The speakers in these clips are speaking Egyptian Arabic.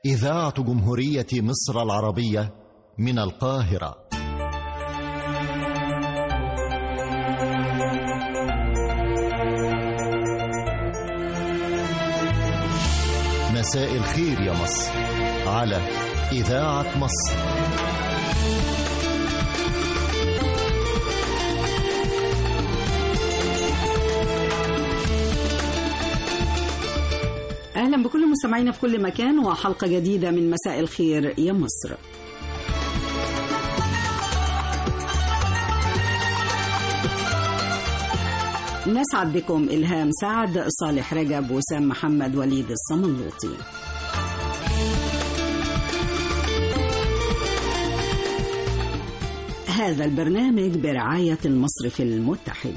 إذاعة جمهورية مصر العربية من القاهرة مساء الخير يا مصر على إذاعة مصر أهلا بكل مستمعينا في كل مكان وحلقة جديدة من مساء الخير يا مصر نسعد بكم إلهام سعد صالح رجب وسام محمد وليد الصمنلوطي هذا البرنامج برعاية المصرف المتحد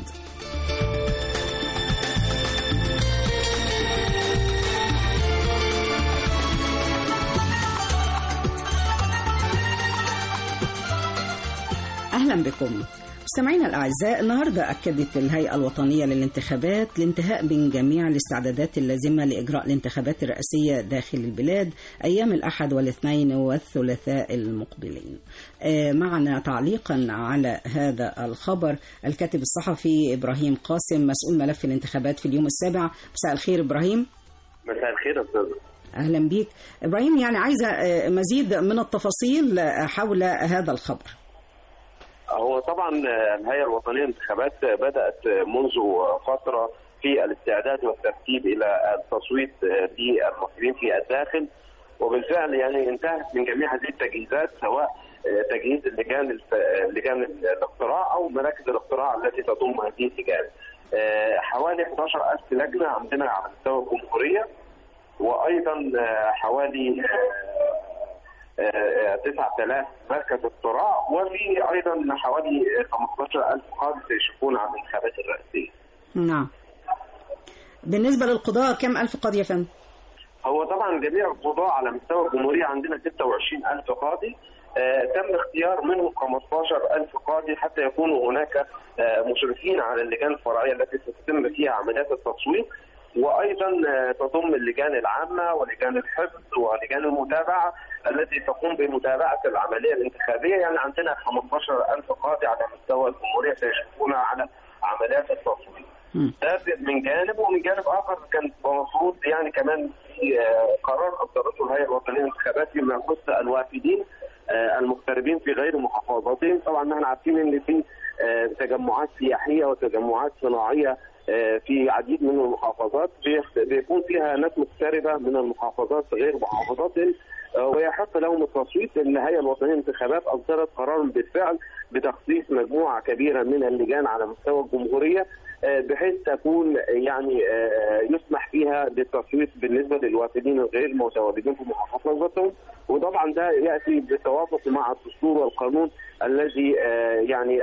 أهلا بكم مستمعينا الأعزاء النهاردة أكدت الهيئة الوطنية للانتخابات الانتهاء من جميع الاستعدادات اللازمة لإجراء الانتخابات الرئاسية داخل البلاد أيام الأحد والاثنين والثلاثاء المقبلين آه، معنا تعليقا على هذا الخبر الكاتب الصحفي إبراهيم قاسم مسؤول ملف الانتخابات في اليوم السابع مساء الخير إبراهيم مساء الخير يا استاذ أهلا بيك إبراهيم يعني عايزة آه، مزيد من التفاصيل آه، حول هذا الخبر هو طبعا الهيئه الوطنيه للانتخابات بدات منذ فتره في الاستعداد والترتيب الى التصويت للمصريين في الداخل وبالفعل يعني انتهت من جميع هذه التجهيزات سواء تجهيز اللجان الف... لجان الاقتراع او مراكز الاقتراع التي تضم هذه اللجان. حوالي 11000 لجنه عندنا على مستوى الجمهوريه وايضا حوالي 9000 مركز اقتراع وفي ايضا حوالي 15000 قاضي سيشرفون على الانتخابات الرئاسيه. نعم بالنسبة للقضاء كم ألف قاضي يا فندم؟ هو طبعا جميع القضاء على مستوى الجمهوريه عندنا 26000 قاضي آه تم اختيار منهم 15000 قاضي حتى يكونوا هناك آه مشرفين على اللجان الفرعيه التي ستتم فيها عمليات التصويت وايضا آه تضم اللجان العامه ولجان الحفظ ولجان المتابعه التي تقوم بمتابعه العمليه الانتخابيه يعني عندنا 15000 قاضي على مستوى الجمهوريه سيشرفون على عمليات التصويت. ده من جانب ومن جانب اخر كان المفروض يعني كمان في قرار اصدرته الهيئه الوطنيه للانتخابات فيما يخص الوافدين المغتربين في غير محافظاتهم طبعا احنا عارفين ان في تجمعات سياحيه وتجمعات صناعيه في عديد من المحافظات بيكون فيها ناس مغتربه من المحافظات غير محافظاتهم ويحق لهم التصويت الهيئه الوطنيه للانتخابات اصدرت قرار بالفعل بتخصيص مجموعه كبيره من اللجان على مستوى الجمهوريه بحيث تكون يعني يسمح فيها بالتصويت بالنسبه للوافدين الغير متواجدين في محافظتهم وطبعا ده ياتي بالتوافق مع الدستور والقانون الذي يعني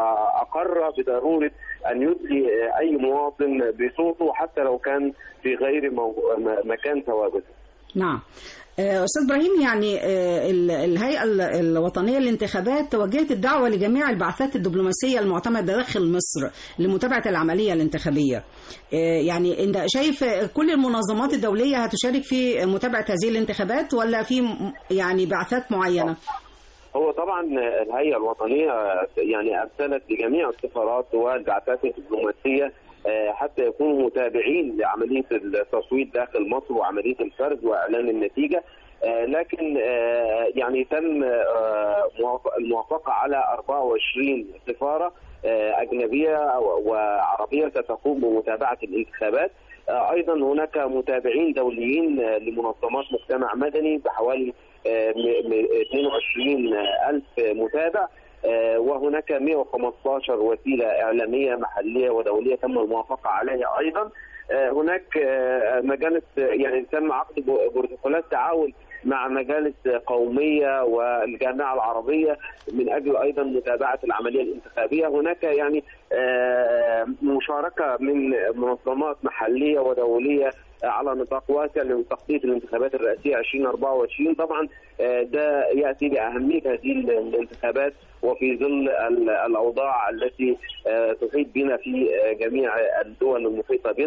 اقر بضروره ان يدلي اي مواطن بصوته حتى لو كان في غير مكان تواجده. نعم استاذ ابراهيم يعني الهيئه الوطنيه للانتخابات وجهت الدعوه لجميع البعثات الدبلوماسيه المعتمده داخل مصر لمتابعه العمليه الانتخابيه يعني انت شايف كل المنظمات الدوليه هتشارك في متابعه هذه الانتخابات ولا في يعني بعثات معينه هو طبعا الهيئه الوطنيه يعني ارسلت لجميع السفارات والبعثات الدبلوماسيه حتى يكونوا متابعين لعمليه التصويت داخل مصر وعمليه الفرز واعلان النتيجه لكن يعني تم الموافقه على 24 سفاره اجنبيه وعربيه ستقوم بمتابعه الانتخابات ايضا هناك متابعين دوليين لمنظمات مجتمع مدني بحوالي 22 ألف متابع وهناك 115 وسيله اعلاميه محليه ودوليه تم الموافقه عليها ايضا هناك مجالس يعني تم عقد بروتوكولات تعاون مع مجالس قوميه والجامعه العربيه من اجل ايضا متابعه العمليه الانتخابيه هناك يعني مشاركه من منظمات محليه ودوليه على نطاق واسع لتخطيط الانتخابات الرئاسيه 2024 طبعا ده ياتي لاهميه هذه الانتخابات وفي ظل الاوضاع التي تحيط بنا في جميع الدول المحيطه بنا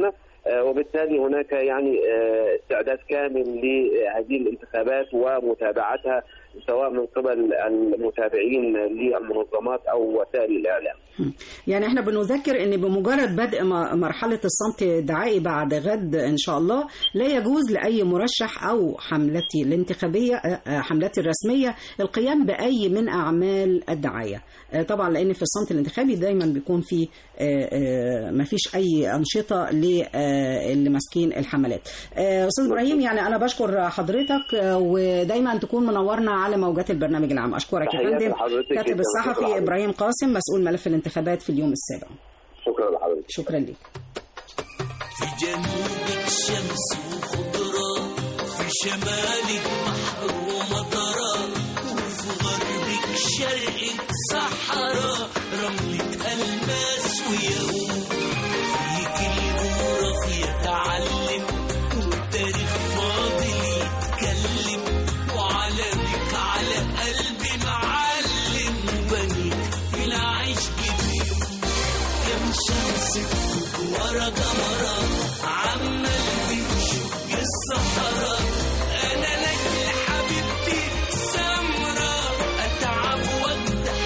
آه، وبالتالي هناك يعني آه، استعداد كامل لهذه الانتخابات ومتابعتها سواء من قبل المتابعين للمنظمات او وسائل الاعلام. يعني احنا بنذكر ان بمجرد بدء م- مرحله الصمت الدعائي بعد غد ان شاء الله لا يجوز لاي مرشح او حملتي الانتخابيه آه، آه، حملتي الرسميه القيام باي من اعمال الدعايه آه، طبعا لان في الصمت الانتخابي دايما بيكون في ما فيش اي انشطه ل- آه، اللي ماسكين الحملات آه، استاذ ابراهيم يعني انا بشكر حضرتك آه، ودايما تكون منورنا على موجات البرنامج العام اشكرك يا تحياتي فندم لحضرتك كاتب جداً. شكراً الصحفي لحضرتك. ابراهيم قاسم مسؤول ملف الانتخابات في اليوم السابع شكرا لحضرتك. شكرا لك في جنوبك شمس وخضرة في شمالك بحر ومطرة وفي غربك شرقك صحراء رملة ألماس وياقوت فيك الجغرافيا تعلم والتاريخ فاضل يتكلم وعلمك على قلبي معلم وبنيت في العيش جديد كم شمس ورا قمرة عمال بتشق الصحراء أنا لك حبيبتي سمرة أتعب وأجدح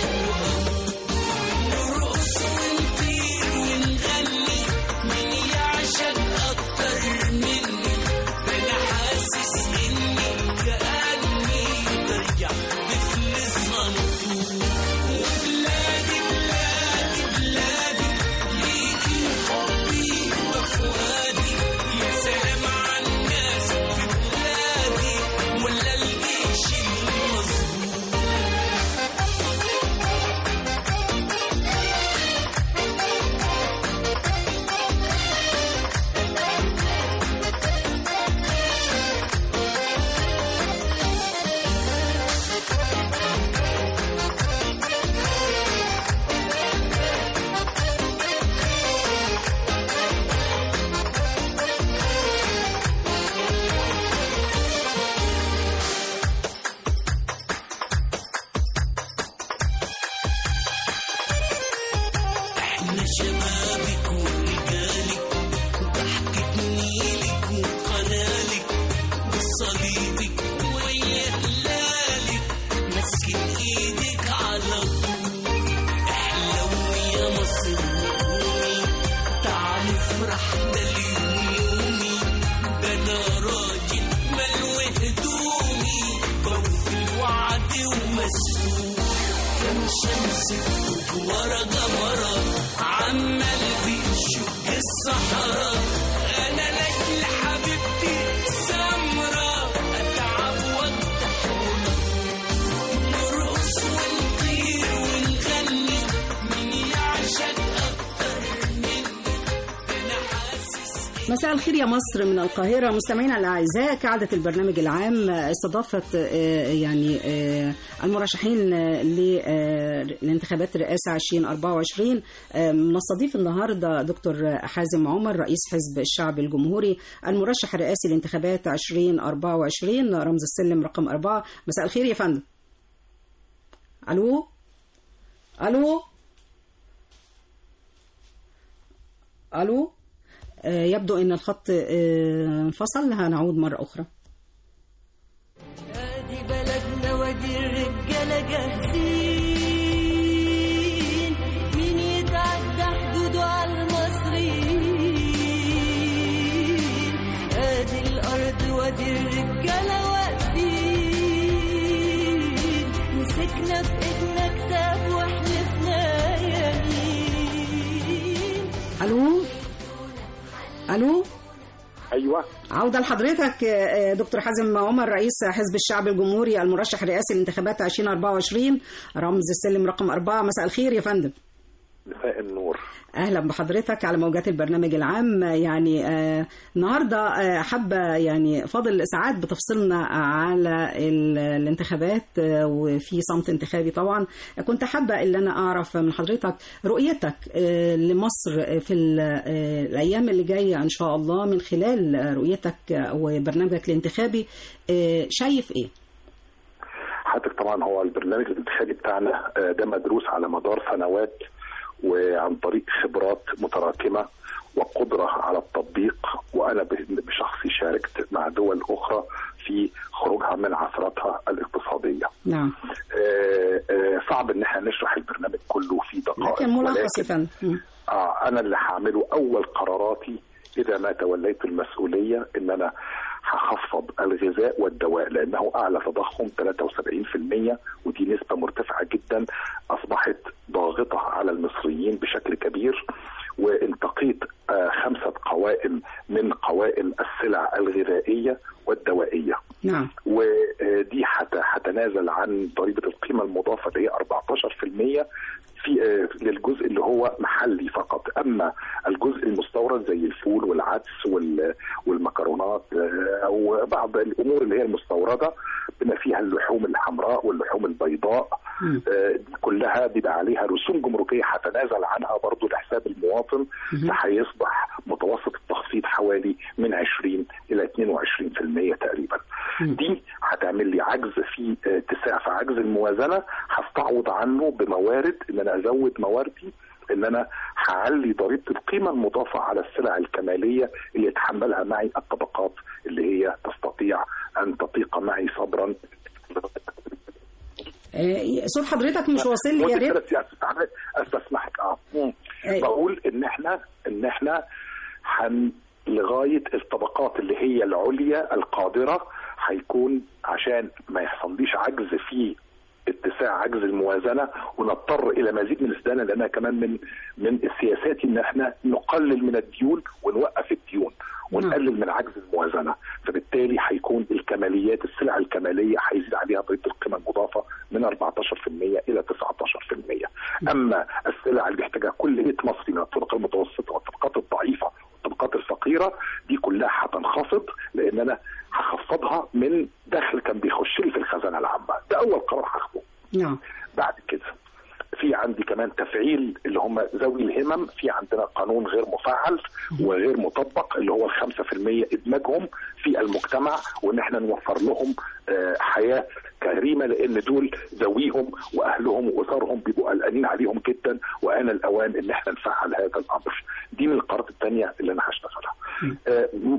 نرقص ونطير ونغني مين يعشق أكتر مني أنا حاسس إني كأني برجع طفل صغنطوط وبلادي بلادي بلادي ليكي حبي وفؤادي يا سلام على الناس في بلادي ولا الجيش المظلوم احنا شبابك ورجالك وضحكة نيلك وقنالك وصليبك ويا هلالك ماسكين ايدك على طول احلوي يا مصر وقومي تعالي افرح ده اليوم يومي ده انا راجل ملوي هدومي بوفي الوعد ومسؤول كم شمس ورا قمرة عمال بيشق الصحراء أنا لك حبيبتي سمرة أتعب وأفتح نرقص ونطير ونغني مين يعشق أكتر مني أنا حاسس مساء الخير يا مصر من القاهرة مستمعينا الأعزاء كعادة البرنامج العام استضافت آه، يعني آه، المرشحين آه، ل- آه، لانتخابات الرئاسة 2024 آه، بنستضيف النهاردة دكتور حازم عمر رئيس حزب الشعب الجمهوري المرشح الرئاسي لانتخابات 2024 رمز السلم رقم أربعة مساء الخير يا فندم ألو ألو ألو آه، يبدو ان الخط آه، انفصل هنعود مرة أخرى ادي بلدنا وادي الرجاله جاهزين مين يتعدى حدوده على المصريين ادي الارض وادي الرجاله واقفين مسكنا في ايدنا كتاب وحلفنا يمين ألو ألو ايوه عودة لحضرتك آه، دكتور حازم عمر رئيس حزب الشعب الجمهوري المرشح الرئاسي لانتخابات 2024 رمز السلم رقم أربعة مساء الخير يا فندم مساء النور اهلا بحضرتك على موجات البرنامج العام يعني آه النهارده آه حابه يعني فاضل ساعات بتفصلنا على ال- الانتخابات آه وفي صمت انتخابي طبعا كنت حابه ان انا اعرف من حضرتك رؤيتك آه لمصر في ال- آه الايام اللي جايه ان شاء الله من خلال آه، رؤيتك آه، وبرنامجك الانتخابي آه شايف ايه؟ حضرتك طبعا هو البرنامج الانتخابي بتاعنا آه، ده مدروس على مدار سنوات وعن طريق خبرات متراكمه والقدره على التطبيق وانا ب- بشخصي شاركت مع دول اخرى في خروجها من عثراتها الاقتصاديه. نعم آه، آه، صعب ان احنا نشرح البرنامج كله في دقائق لكن ملخص يا فندم مم. آه انا اللي هعمله اول قراراتي اذا ما توليت المسؤوليه ان انا هخفض الغذاء والدواء لانه اعلى تضخم 73% ودي نسبه مرتفعه جدا اصبحت ضاغطه على المصريين بشكل كبير وانتقيت آه خمسه قوائم من قوائم السلع الغذائيه والدوائيه نعم ودي حت- هتنازل عن ضريبه القيمه المضافه اللي هي 14% في آه، للجزء اللي هو محلي فقط اما الجزء المستورد زي الفول والعدس وال- والمكرونات آه، او بعض الامور اللي هي المستورده بما فيها اللحوم الحمراء واللحوم البيضاء مم. آه، دي كلها بيبقى عليها رسوم جمركيه هتنازل عنها برضو لحساب المواطن فهيصبح متوسط التخفيض حوالي من 20 الى 22% تقريبا مم. دي هتعمل لي عجز في آه، اتساع في عجز الموازنه هستعوض عنه بموارد ان انا ازود مواردي ان انا هعلي ضريبه القيمه المضافه على السلع الكماليه اللي يتحملها معي الطبقات اللي هي تستطيع ان تطيق معي صبرا آه، صوت حضرتك مش واصل لي يا مدة ريت ثلاث ساعات استعمال- استسمحك اه مم. أي. بقول ان احنا ان احنا هن لغايه الطبقات اللي هي العليا القادره هيكون عشان ما يحصليش عجز في اتساع عجز الموازنه ونضطر الى مزيد من السدانه لانها كمان من من السياسات ان احنا نقلل من الديون ونوقف الديون ونقلل من عجز الموازنه فبالتالي هيكون الكماليات السلع الكماليه هيزيد عليها ضريبه القيمه المضافه من 14% الى 19% اما السلع اللي بيحتاجها كل بيت مصري من الطبقه المتوسطه والطبقات الضعيفه والطبقات الفقيره دي كلها هتنخفض لان انا هخفضها من دخل كان بيخش لي في الخزانه العامه ده اول قرار هاخده نعم بعد كده في عندي كمان تفعيل اللي هم ذوي الهمم في عندنا قانون غير مفعل وغير مطبق اللي هو الخمسة في المية إدماجهم في المجتمع وإن احنا نوفر لهم آه، حياة كريمة لأن دول ذويهم وأهلهم وأسرهم بيبقوا قلقانين عليهم جدا وآن الأوان إن احنا نفعل هذا الأمر دي من القرارات الثانية اللي أنا هشتغلها آه، م-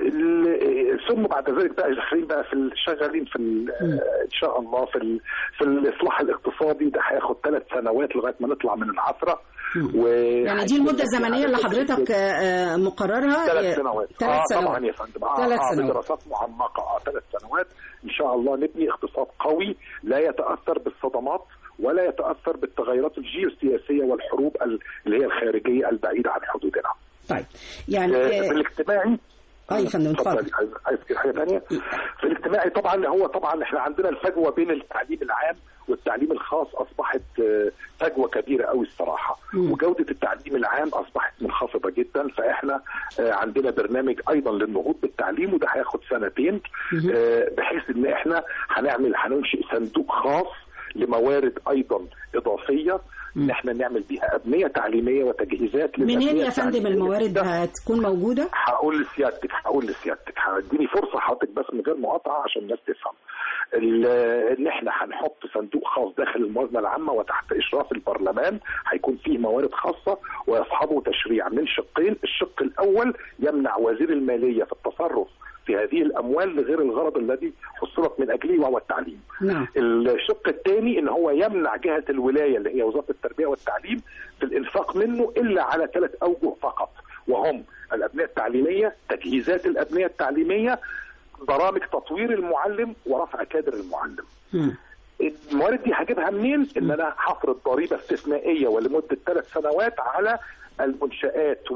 ال- ثم بعد ذلك بقى داخلين بقى في الشغالين في ال- آه، ان شاء الله في ال- في الاصلاح الاقتصادي ده هياخد ثلاث سنوات لغايه ما نطلع من العثره و يعني دي المدة الزمنية اللي حضرتك آه، آه، مقررها ثلاث سنوات ثلاث آه سنوات طبعا يا فندم آه ثلاث آه سنوات. بدراسات معمقه اه ثلاث سنوات ان شاء الله نبني اقتصاد قوي لا يتاثر بالصدمات ولا يتاثر بالتغيرات الجيوسياسيه والحروب ال- اللي هي الخارجيه البعيده عن حدودنا. طيب يعني آه، آه، في الاجتماعي اه يا فندم اتفضل اتفضل عايز عايز تقول حاجه ثانيه في الاجتماعي طبعا هو طبعا احنا عندنا الفجوه بين التعليم العام والتعليم الخاص اصبحت آه، فجوه كبيره قوي الصراحه مم. وجوده التعليم العام اصبحت منخفضه جدا فاحنا آه، عندنا برنامج ايضا للنهوض بالتعليم وده هياخد سنتين آه، بحيث ان احنا هنعمل هننشئ صندوق خاص لموارد ايضا اضافيه ان احنا نعمل بيها ابنيه تعليميه وتجهيزات منين للأبنية يا فندم التعليمية. الموارد ده هتكون موجودة؟ هقول لسيادتك هقول لسيادتك هديني فرصه حضرتك بس من غير مقاطعه عشان الناس تفهم ال- ان احنا هنحط صندوق خاص داخل الموازنه العامه وتحت اشراف البرلمان هيكون فيه موارد خاصه ويصحبه تشريع من شقين الشق الاول يمنع وزير الماليه في التصرف في هذه الاموال لغير الغرض الذي حصلت من اجله وهو التعليم نعم الشق الثاني ان هو يمنع جهه الولايه اللي هي وزاره التربيه والتعليم في الانفاق منه الا على ثلاث اوجه فقط وهم الابنيه التعليميه، تجهيزات الابنيه التعليميه، برامج تطوير المعلم ورفع كادر المعلم. مم. الموارد دي هجيبها منين؟ ان انا هفرض ضريبه استثنائيه ولمده ثلاث سنوات على المنشات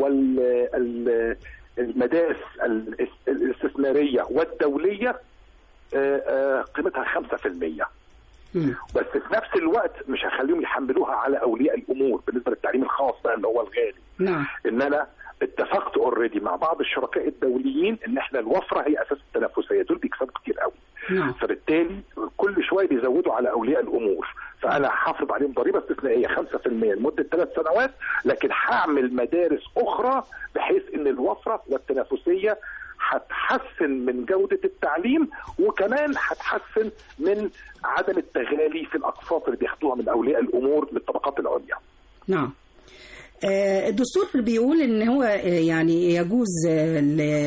والمدارس الاستثماريه والدوليه آه، آه، قيمتها 5%. مم. بس في نفس الوقت مش هخليهم يحملوها على اولياء الامور بالنسبه للتعليم الخاص بقى اللي هو الغالي نعم ان انا اتفقت اوريدي مع بعض الشركاء الدوليين ان احنا الوفره هي اساس التنافسيه دول بيكسبوا كتير قوي نعم فبالتالي كل شويه بيزودوا على اولياء الامور فانا هحافظ عليهم ضريبه استثنائيه 5% لمده ثلاث سنوات لكن هعمل مدارس اخرى بحيث ان الوفره والتنافسيه هتحسن من جودة التعليم وكمان هتحسن من عدم التغالي في الأقساط اللي بياخدوها من أولياء الأمور للطبقات العليا نعم آه، الدستور بيقول ان هو آه، يعني يجوز آه،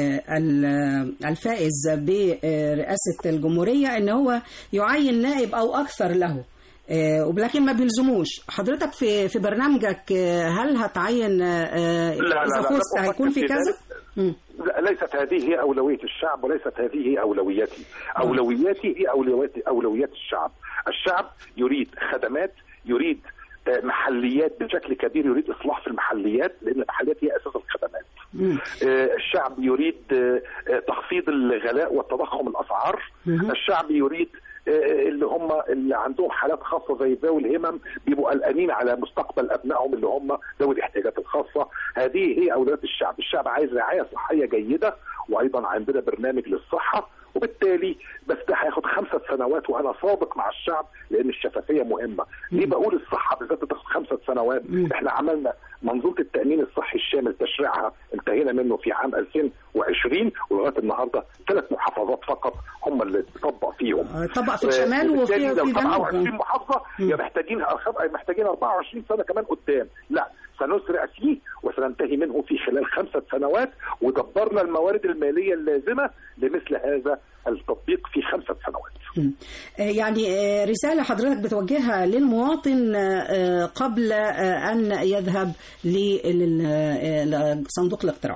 لل- الفائز برئاسه الجمهوريه ان هو يعين نائب او اكثر له آه، ولكن ما بيلزموش حضرتك في في برنامجك آه، هل هتعين آه، آه، لا، لا، اذا لا، فزت لا هيكون في بفكر في كذا ذلك. مم. لا ليست هذه هي أولوية الشعب وليست هذه هي أولويتي أولوياتي هي أولويات أولويات الشعب الشعب يريد خدمات يريد آه، محليات بشكل كبير يريد إصلاح في المحليات لأن المحليات هي أساس الخدمات مم. آه، الشعب يريد آه، آه، تخفيض الغلاء وتضخم الاسعار مهم. الشعب يريد آه، اللي هم اللي عندهم حالات خاصه زي ذوي الهمم بيبقوا قلقانين على مستقبل ابنائهم اللي هم ذوي الاحتياجات الخاصه هذه هي اولويات الشعب الشعب عايز رعايه صحيه جيده وايضا عندنا برنامج للصحه وبالتالي بس ده هياخد خمسة سنوات وانا صادق مع الشعب لان الشفافيه مهمه ليه بقول الصحه بالذات بتاخد خمسة سنوات مم. احنا عملنا منظومه التامين الصحي الشامل تشريعها انتهينا منه في عام 2020 ولغايه النهارده ثلاث محافظات فقط هم اللي طبق فيهم آه، طبق في آه، الشمال وفي وبالتالي لو في 27 جنوب محافظه مم. يا محتاجين محتاجين 24 سنه كمان قدام لا سنسرع فيه وسننتهي منه في خلال خمسة سنوات ودبرنا الموارد المالية اللازمة لمثل هذا التطبيق في خمسة سنوات مم. آه، يعني آه، رسالة حضرتك بتوجهها للمواطن آه، قبل آه، أن يذهب لل- آه، لصندوق الاقتراع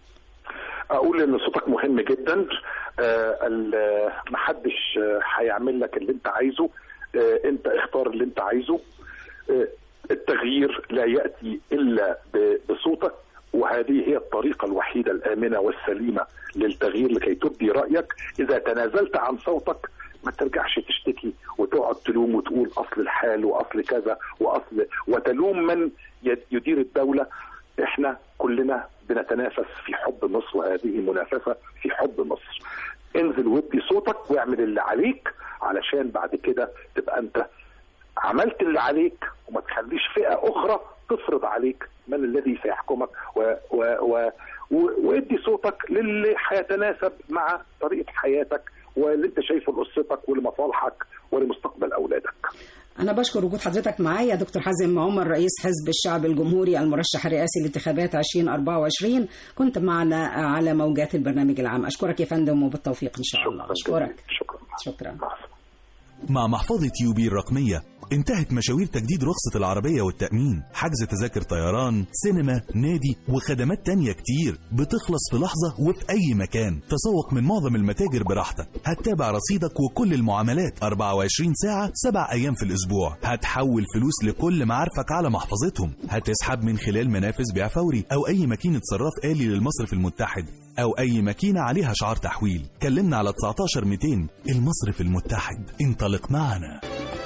اقول ان صوتك مهم جدا آه، ال- محدش آه، هيعمل لك اللي انت عايزه آه، انت اختار اللي انت عايزه آه، التغيير لا ياتي الا ب- بصوتك وهذه هي الطريقة الوحيدة الآمنة والسليمة للتغيير لكي تبدي رأيك إذا تنازلت عن صوتك ما ترجعش تشتكي وتقعد تلوم وتقول أصل الحال وأصل كذا وأصل وتلوم من يد- يدير الدولة احنا كلنا بنتنافس في حب مصر وهذه منافسة في حب مصر انزل وادي صوتك واعمل اللي عليك علشان بعد كده تبقى انت عملت اللي عليك وما تخليش فئة أخرى تفرض عليك من الذي سيحكمك و و و و وادي صوتك للي هيتناسب مع طريقة حياتك واللي انت شايفه لأسرتك ولمصالحك ولمستقبل أولادك أنا بشكر وجود حضرتك معايا دكتور حازم عمر رئيس حزب الشعب الجمهوري المرشح الرئاسي لانتخابات 2024 كنت معنا على موجات البرنامج العام أشكرك يا فندم وبالتوفيق إن شاء الله أشكرك شكرا شكرا مع السلامة. مع محفظة يوبي الرقمية انتهت مشاوير تجديد رخصة العربية والتأمين حجز تذاكر طيران سينما نادي وخدمات تانية كتير بتخلص في لحظة وفي أي مكان تسوق من معظم المتاجر براحتك هتتابع رصيدك وكل المعاملات 24 ساعة 7 أيام في الأسبوع هتحول فلوس لكل معارفك على محفظتهم هتسحب من خلال منافذ بيع فوري أو أي ماكينة صراف آلي للمصرف المتحد أو أي ماكينة عليها شعار تحويل كلمنا على 19 200 المصرف المتحد انطلق معنا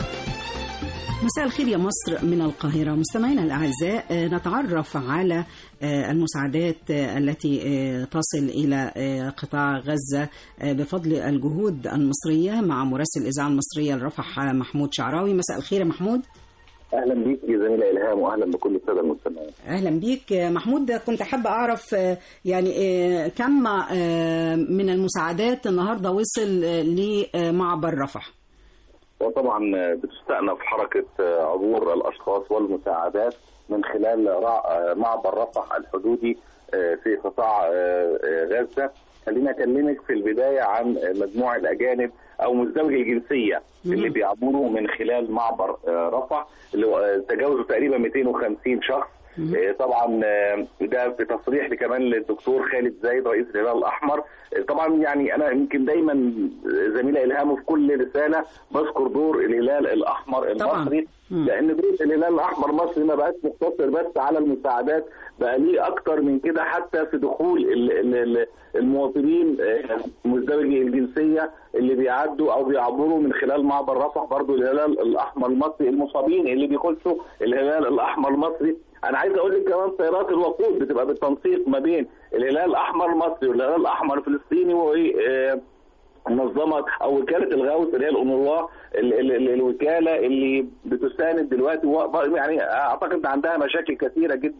مساء الخير يا مصر من القاهرة مستمعينا الأعزاء آه، نتعرف على آه، المساعدات آه، التي آه، تصل إلى آه، قطاع غزة آه، بفضل الجهود المصرية مع مراسل الإذاعة المصرية لرفح آه، محمود شعراوي مساء الخير يا محمود اهلا بيك يا زميله الهام واهلا بكل الساده المستمعين أهلا بيك آه، محمود كنت حابة أعرف آه، يعني آه، كم آه، من المساعدات النهاردة وصل آه، لمعبر رفح وطبعا بتستأنف حركه عبور الاشخاص والمساعدات من خلال رع- معبر رفح الحدودي في قطاع غزه خلينا اكلمك في البدايه عن مجموع الاجانب او مزدوجي الجنسيه اللي بيعبروا من خلال معبر رفح اللي هو تجاوزوا تقريبا 250 شخص آه، طبعا آه، ده بتصريح كمان للدكتور خالد زايد رئيس الهلال الاحمر آه، طبعا يعني انا يمكن دايما زميله الهام في كل رساله بذكر دور الهلال الاحمر طبعاً. المصري مم. لان دور الهلال الاحمر المصري ما بقاش مقتصر بس على المساعدات بقى ليه اكتر من كده حتى في دخول ال- ال- ال- المواطنين آه، مزدوجي الجنسيه اللي بيعدوا او بيعبروا من خلال معبر رفح برضو الهلال الاحمر المصري المصابين اللي بيخشوا الهلال الاحمر المصري انا عايز اقول لك كمان سيارات الوقود بتبقى بالتنسيق ما بين الهلال الاحمر المصري والهلال الاحمر الفلسطيني و آه، منظمه او وكاله الغوث اللي هي الانروا ال- ال- ال- الوكاله اللي بتساند دلوقتي و- يعني اعتقد عندها مشاكل كثيره جدا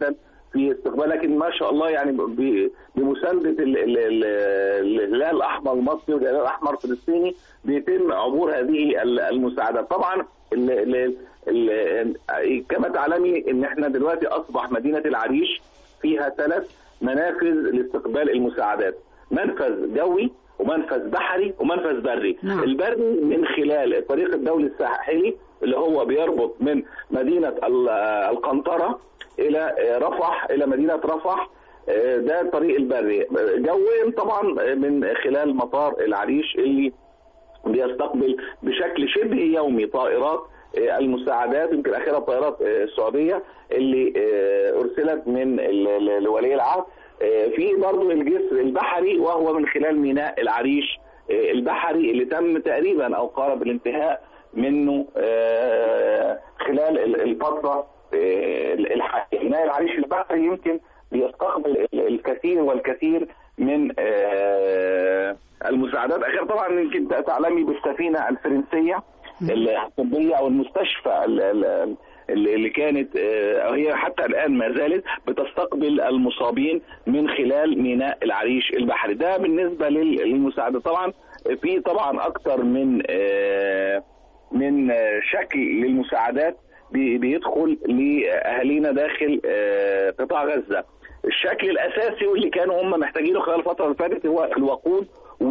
في استقبال لكن ما شاء الله يعني ب- بمسانده ال- ال- ال- الهلال الاحمر المصري والهلال الاحمر الفلسطيني بيتم عبور هذه ال- المساعدات طبعا ال ال ال كما تعلمي ان احنا دلوقتي اصبح مدينه العريش فيها ثلاث منافذ لاستقبال المساعدات منفذ جوي ومنفذ بحري ومنفذ بري نعم. البري من خلال الطريق الدولي الساحلي اللي هو بيربط من مدينه ال- القنطره الى رفح الى مدينه رفح آه، ده الطريق البري جويا طبعا من خلال مطار العريش اللي بيستقبل بشكل شبه يومي طائرات آه، المساعدات يمكن اخرها الطائرات آه، السعوديه اللي آه، ارسلت من ال- ال- لولي العهد آه، في برضه الجسر البحري وهو من خلال ميناء العريش آه، البحري اللي تم تقريبا او قارب الانتهاء منه آه، خلال ال- الفتره آه، الحاليه ميناء العريش البحري يمكن بيستقبل ال- الكثير والكثير من آه، المساعدات اخيرا طبعا يمكن تعلمي بالسفينه الفرنسيه الطبيه او المستشفى ال- ال- اللي اللي كانت آه، هي حتى الان ما زالت بتستقبل المصابين من خلال ميناء العريش البحري ده بالنسبه لل- للمساعده طبعا في طبعا اكتر من آه، من آه، شكل للمساعدات بي- بيدخل لاهالينا داخل آه، قطاع غزه الشكل الاساسي واللي كانوا هم محتاجينه خلال الفتره اللي فاتت هو الوقود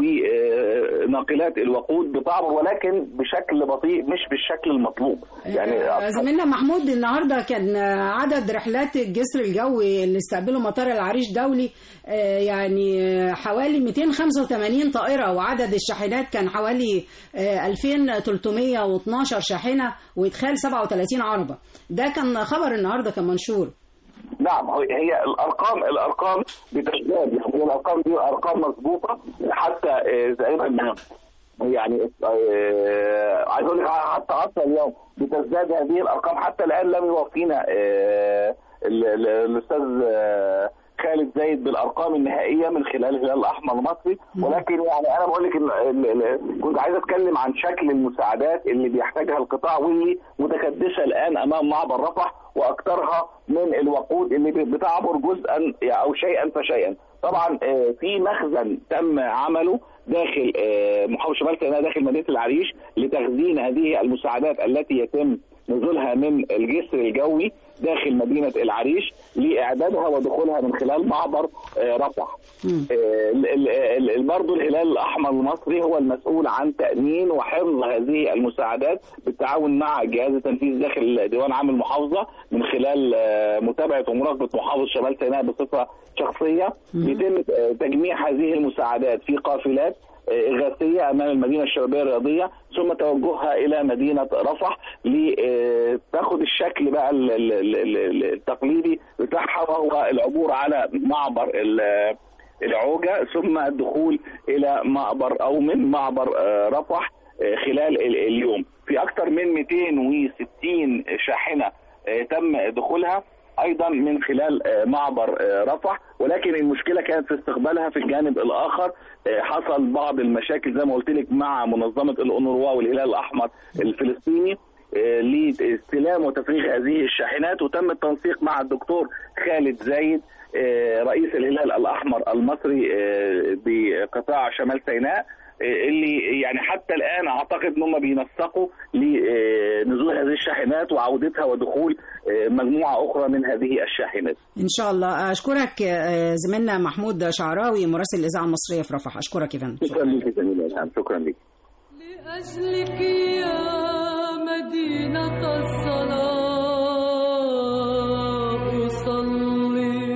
وناقلات الوقود بتعبر ولكن بشكل بطيء مش بالشكل المطلوب يعني آه، زميلنا محمود النهارده كان آه، عدد رحلات الجسر الجوي اللي استقبله مطار العريش دولي آه، يعني آه، حوالي 285 طائره وعدد الشاحنات كان حوالي آه، 2312 شاحنه وادخال 37 عربه ده كان خبر النهارده كان منشور نعم هو- هي الارقام الارقام بتزداد يعني هي الارقام دي ارقام مظبوطه حتى آه، تقريبا يعني آه، عايز اقول لك حتى عصر اليوم بتزداد هذه الارقام حتى الان لم يوفينا آه، ال- ال- الاستاذ آه، خالد زايد بالارقام النهائيه من خلال الهلال الاحمر المصري ولكن يعني انا بقول لك إن ال- ال- كنت عايز اتكلم عن شكل المساعدات اللي بيحتاجها القطاع واللي متكدسه الان امام معبر رفح واكثرها من الوقود اللي بتعبر جزءا او شيئا فشيئا طبعا آه، في مخزن تم عمله داخل آه، محافظه شمال سيناء داخل مدينه العريش لتخزين هذه المساعدات التي يتم نزولها من الجسر الجوي داخل مدينه العريش لاعدادها ودخولها من خلال معبر آه، رفح. آه، ال- ال- ال- برضه الهلال الاحمر المصري هو المسؤول عن تامين وحفظ هذه المساعدات بالتعاون مع جهاز التنفيذ داخل ديوان عام المحافظه من خلال آه، متابعه ومراقبه محافظ شمال سيناء بصفه شخصيه بيتم آه، تجميع هذه المساعدات في قافلات آه، إغاثية أمام المدينة الشبابية الرياضية ثم توجهها إلى مدينة رفح لتاخد الشكل بقى ال- ال- ال- ال- التقليدي بتاعها وهو العبور على معبر ال- العوجة ثم الدخول إلى معبر أو من معبر آه، رفح آه، خلال ال- اليوم في أكثر من 260 شاحنة آه، تم دخولها ايضا من خلال آه، معبر آه، رفح ولكن المشكله كانت في استقبالها في الجانب الاخر آه، حصل بعض المشاكل زي ما قلت لك مع منظمه الأونروا والهلال الاحمر الفلسطيني آه، لاستلام وتفريغ هذه الشاحنات وتم التنسيق مع الدكتور خالد زايد آه، رئيس الهلال الاحمر المصري آه، بقطاع شمال سيناء آه، اللي يعني حتى الان اعتقد ان هم بينسقوا لنزول هذه الشاحنات وعودتها ودخول آه، مجموعه اخرى من هذه الشاحنات. ان شاء الله اشكرك آه، زميلنا محمود شعراوي مراسل الاذاعه المصريه في رفح اشكرك يا فندم شكرا لك زميلي الهام شكرا لك. لأجلك يا مدينة الصلاة أصلي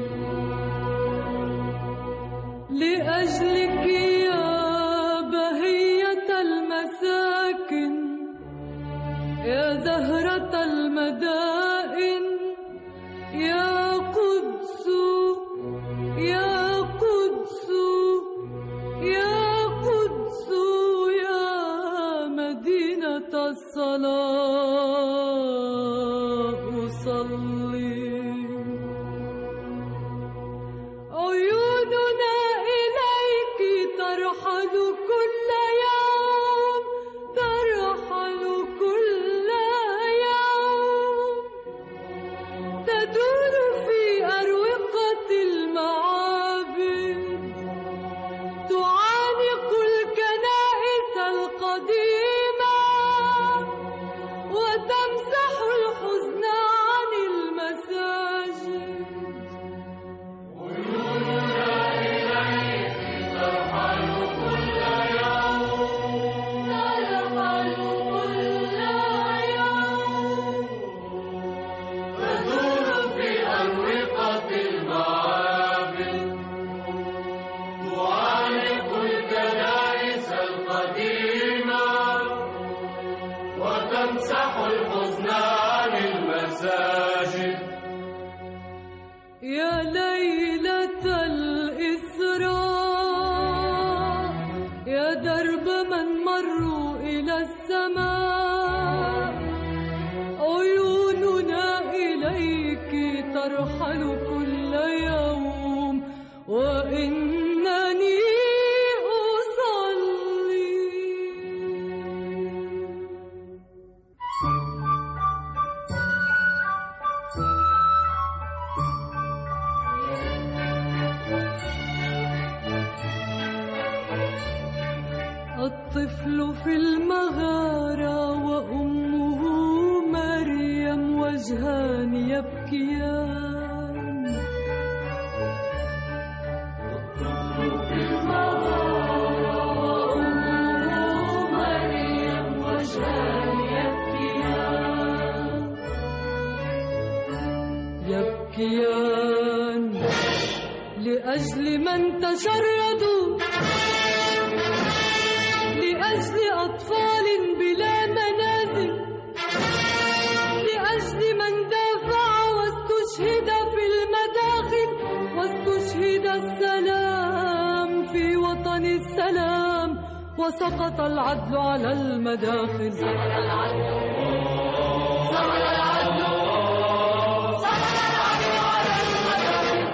لأجلك يا بهية المساكن يا زهرة المدائن يا قدس يا قدس يا قدس يا مدينة الصلاة أصلي عيوننا إليك ترحل كل يوم ترحل كل يوم تدور في السماء عيوننا إليك ترحل كل يوم وإنني أصلي الطفل في المغارة وأمه مريم وجهان يبكيان الطفل في المغارة وأمه مريم وجهان يبكيان يبكيان لأجل من تشردوا لأجل أطفال بلا منازل لأجل من دافع واستشهد في المداخل واستشهد السلام في وطن السلام وسقط العدل على المداخل سقط العدل سقط العدل سقط العدل على المداخل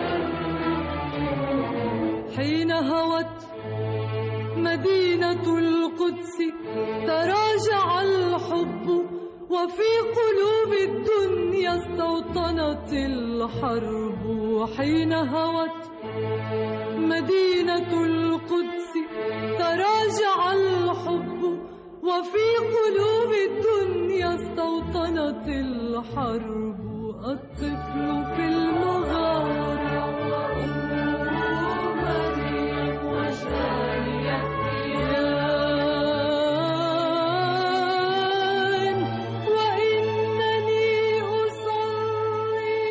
حين هوت مدينة القدس تراجع الحب وفي قلوب الدنيا استوطنت الحرب حين هوت مدينة القدس تراجع الحب وفي قلوب الدنيا استوطنت الحرب الطفل في المغارة وأمه مريم وجهان يبكيان وإنني أصلي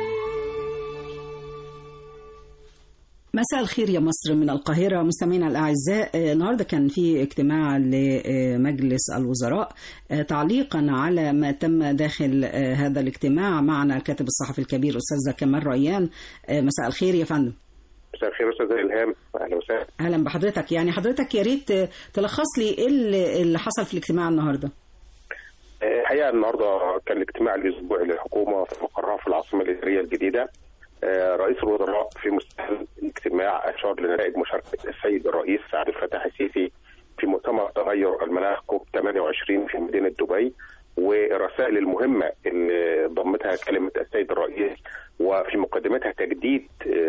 مساء الخير يا مصر من القاهرة مستمعينا الأعزاء آه، النهاردة كان في اجتماع لمجلس الوزراء آه، تعليقا على ما تم داخل آه، هذا الاجتماع معنا الكاتب الصحفي الكبير أستاذ كمال ريان آه، مساء الخير يا فندم مساء الخير استاذ الهام اهلا وسهلا أهلا بحضرتك يعني حضرتك يا ريت آه، تلخص لي إيه اللي اللي حصل في الاجتماع النهاردة آه، الحقيقه النهارده كان الاجتماع الاسبوعي للحكومه في مقرها في العاصمه الاداريه الجديده آه، رئيس الوزراء في مستهل الاجتماع اشار لنتائج مشاركه السيد الرئيس عبد الفتاح السيسي في مؤتمر تغير المناخ كوب 28 في مدينه دبي والرسائل المهمه اللي ضمتها كلمه السيد الرئيس وفي مقدمتها تجديد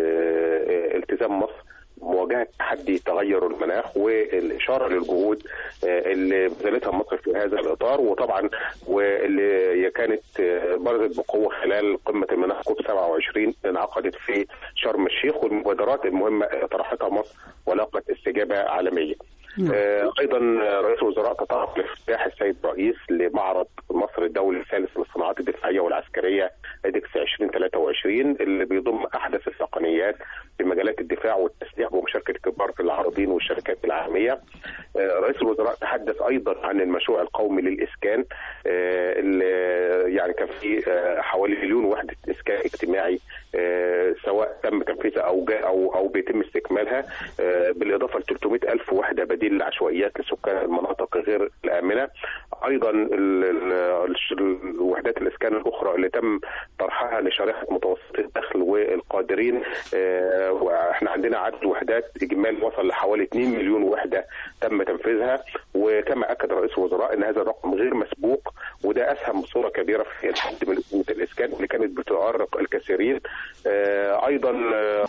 آه، التزام مصر مواجهه تحدي تغير المناخ والاشاره للجهود آه، اللي بذلتها مصر في هذا الاطار وطبعا واللي هي كانت آه، برزت بقوه خلال قمه المناخ كوب 27 انعقدت في شرم الشيخ والمبادرات المهمه اللي طرحتها مصر ولاقت استجابه عالميه. آه، ايضا رئيس الوزراء تطرق لافتتاح السيد الرئيس لمعرض مصر الدولي الثالث للصناعات الدفاعيه والعسكريه ادكس 2023 اللي بيضم احدث التقنيات في مجالات الدفاع والتسليح بمشاركه كبار العارضين والشركات العالميه. آه، رئيس الوزراء تحدث ايضا عن المشروع القومي للاسكان آه، اللي يعني كان في آه، حوالي مليون وحده اسكان اجتماعي آه، سواء تم تنفيذها او جاء او او بيتم استكمالها آه، بالاضافه ل 300 الف وحده بديل للعشوائيات لسكان المناطق غير الامنه ايضا ال- ال- الش- الوحدات الاسكان الاخرى اللي تم طرحها لشريحه متوسطي الدخل والقادرين آه، واحنا عندنا عدد وحدات اجمالي وصل لحوالي 2 مليون وحده تم تنفيذها وكما اكد رئيس الوزراء ان هذا الرقم غير مسبوق وده اسهم بصوره كبيره في الحد من قوه الاسكان اللي كانت بتؤرق الكثيرين آه، ايضا آه،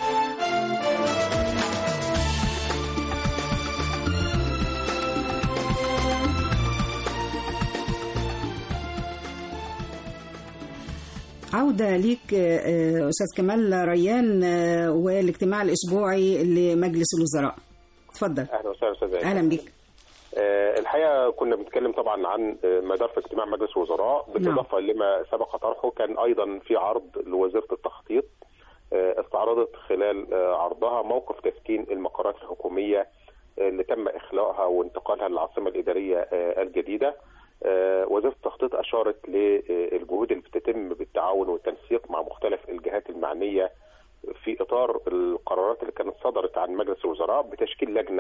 عودة ليك آه، آه، أستاذ كمال ريان آه، والاجتماع الأسبوعي لمجلس الوزراء اتفضل اهلا وسهلا استاذ أيمن. أهلا بك آه، الحقيقه كنا بنتكلم طبعا عن آه، مدار في اجتماع مجلس الوزراء بالاضافه لما سبق طرحه كان ايضا في عرض لوزيره التخطيط آه، استعرضت خلال آه، عرضها موقف تسكين المقرات الحكوميه آه، اللي تم اخلاءها وانتقالها للعاصمه الاداريه آه، الجديده آه، وزاره التخطيط اشارت للجهود اللي بتتم بالتعاون والتنسيق مع مختلف الجهات المعنيه في اطار القرارات اللي كانت صدرت عن مجلس الوزراء بتشكيل لجنه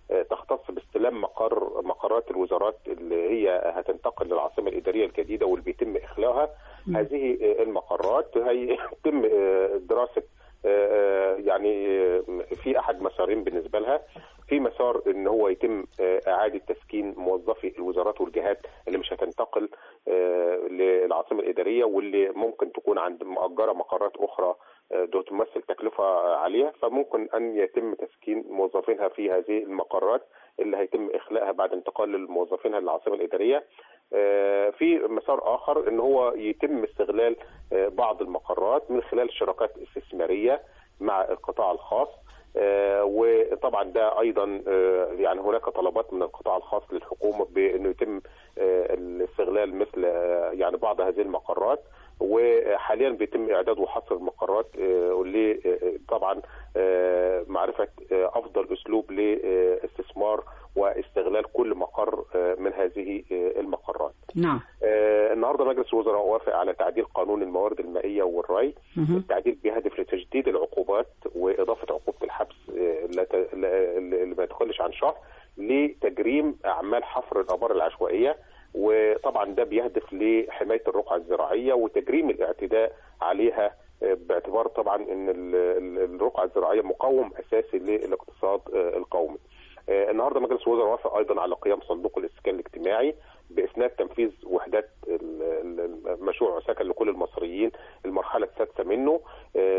آه، تختص باستلام مقر مقرات الوزارات اللي هي هتنتقل للعاصمه الاداريه الجديده واللي بيتم اخلاؤها هذه آه، المقرات هيتم آه، دراسه آه، يعني آه، في احد مسارين بالنسبه لها في مسار ان هو يتم آه، اعاده تسكين موظفي الوزارات والجهات اللي مش هتنتقل آه، للعاصمه الاداريه واللي ممكن تكون عند مؤجره مقرات اخرى آه، دو تمثل تكلفه عاليه فممكن ان يتم تسكين موظفينها في هذه المقرات اللي هيتم اخلاءها بعد انتقال موظفينها للعاصمه الاداريه آه، في مسار اخر ان هو يتم استغلال آه، بعض المقرات من خلال شراكات استثماريه مع القطاع الخاص آه، وطبعا ده ايضا آه، يعني هناك طلبات من القطاع الخاص للحكومه بانه يتم آه، الاستغلال مثل آه، يعني بعض هذه المقرات وحاليا بيتم اعداد وحصر المقرات آه، ل آه، طبعا آه، معرفه آه، افضل اسلوب لاستثمار واستغلال كل مقر آه، من هذه آه، المقرات. نعم آه، النهارده مجلس الوزراء وافق على تعديل قانون الموارد المائيه والري مهم. التعديل بيهدف لتجديد العقوبات واضافه عقوبه الحبس آه، لا ت- لا- اللي ما تقلش عن شهر لتجريم اعمال حفر الابار العشوائيه وطبعا ده بيهدف لحمايه الرقعه الزراعيه وتجريم الاعتداء عليها آه، باعتبار طبعا ان ال- ال- الرقعه الزراعيه مقوم اساسي للاقتصاد آه، القومي. آه، النهارده مجلس الوزراء وافق ايضا على قيام صندوق الاسكان الاجتماعي باسناد تنفيذ وحدات ال- ال- المشروع سكن لكل المصريين المرحله السادسه منه آه،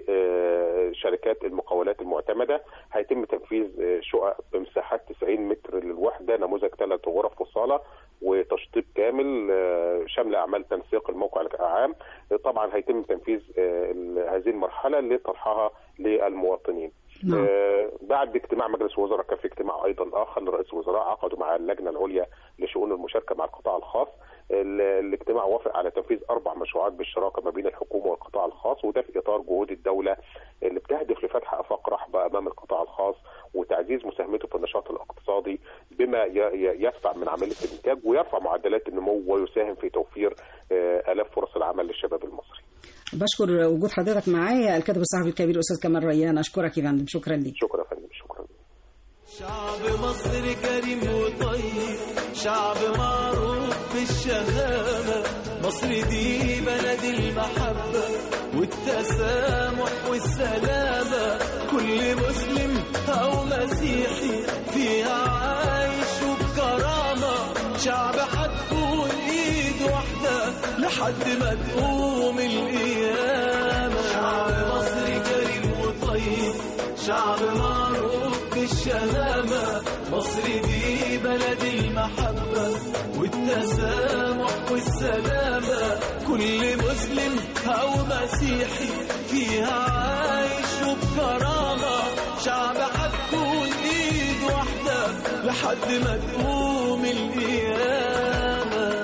لشركات المقاولات المعتمده هيتم تنفيذ آه، شقق بمساحات 90 متر للوحده نموذج ثلاث غرف وصاله وتشطيب كامل آه، شامل اعمال تنسيق الموقع العام آه، طبعا هيتم تنفيذ آه، ال- هذه المرحله لطرحها للمواطنين نعم. آه، بعد اجتماع مجلس الوزراء كان في اجتماع ايضا اخر لرئيس الوزراء عقدوا مع اللجنه العليا لشؤون المشاركه مع القطاع الخاص ال- الاجتماع وافق على تنفيذ اربع مشروعات بالشراكه ما بين الحكومه والقطاع الخاص وده في اطار جهود الدوله اللي بتهدف لفتح افاق رحبه امام القطاع الخاص وتعزيز مساهمته في النشاط الاقتصادي بما ي- ي- يدفع من عمليه الانتاج ويرفع معدلات النمو ويساهم في توفير آه، الاف فرص العمل للشباب المصري. بشكر وجود حضرتك معايا الكاتب الصحفي الكبير استاذ كمال ريان اشكرك يا فندم شكرا ليك شكرا يا فندم شكرا. شعب مصر كريم وطيب شعب معروف بالشهامة مصر دي بلد المحبة والتسامح والسلامة كل مسلم أو مسيحي فيها عايش وبكرامة شعب حتكون إيد واحدة لحد ما تقوم القيامة شعب مصر كريم وطيب شعب معروف بالشهامة مصر دي بلد المحبة والتسامح والسلامة كل مسلم أو مسيحي فيها عايش وبكرامة شعب حتكون إيد واحدة لحد ما تقوم القيامة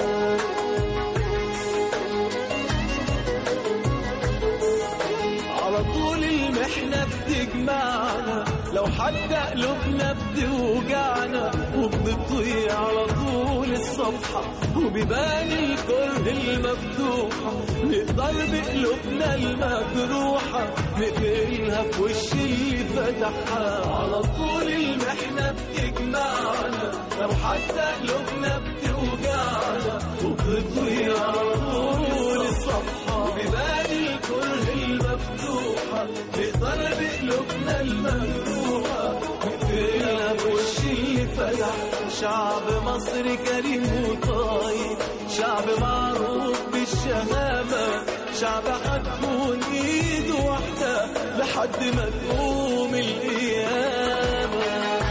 على طول المحنة بتجمعنا لو حتى قلوبنا بتوجعنا وبنطيع على طول الصفحة وبيبان الكره المفتوحة نقدر بقلوبنا المجروحة نقفلها في وش اللي فتحها على طول المحنة بتجمعنا لو حتى قلوبنا بتوجعنا وبنطيع على طول الصفحة وبيبان الكره المفتوحة نقدر بقلوبنا المجروحة نقفلها بوش اللي فتح شعب مصر كريم وطايب شعب معروف بالشهامة شعب هتكون ايد واحدة لحد ما تقوم القيامة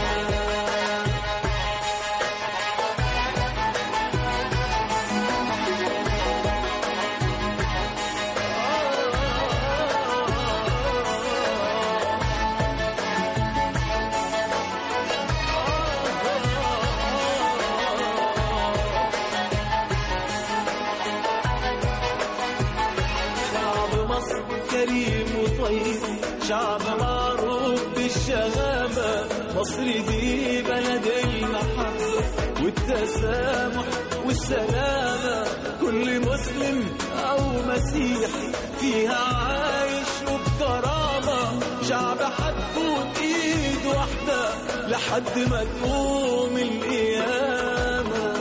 شعب مصر كريم وطيب شعب معروف بالشهامة مصر دي بلد المحبة والتسامح والسلامة كل مسلم أو مسيحي فيها عايش وبكرامة شعب هتكون إيد واحدة لحد ما تقوم القيامة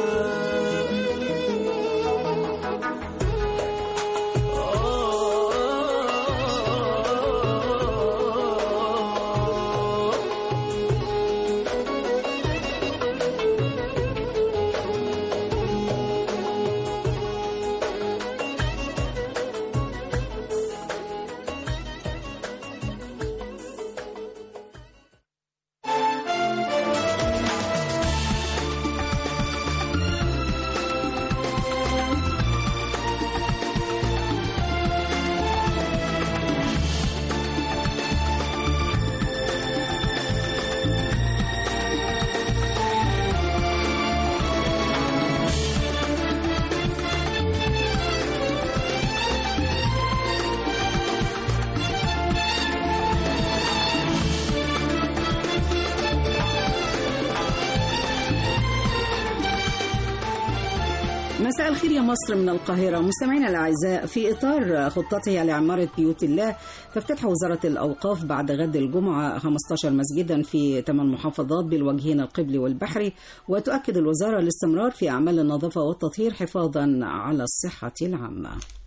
آه مساء الخير يا مصر من القاهرة مستمعينا الأعزاء في إطار خطتها لعمارة بيوت الله تفتتح وزارة الأوقاف بعد غد الجمعة 15 مسجدا في ثمان محافظات بالوجهين القبلي والبحري وتؤكد الوزارة الاستمرار في أعمال النظافة والتطهير حفاظا على الصحة العامة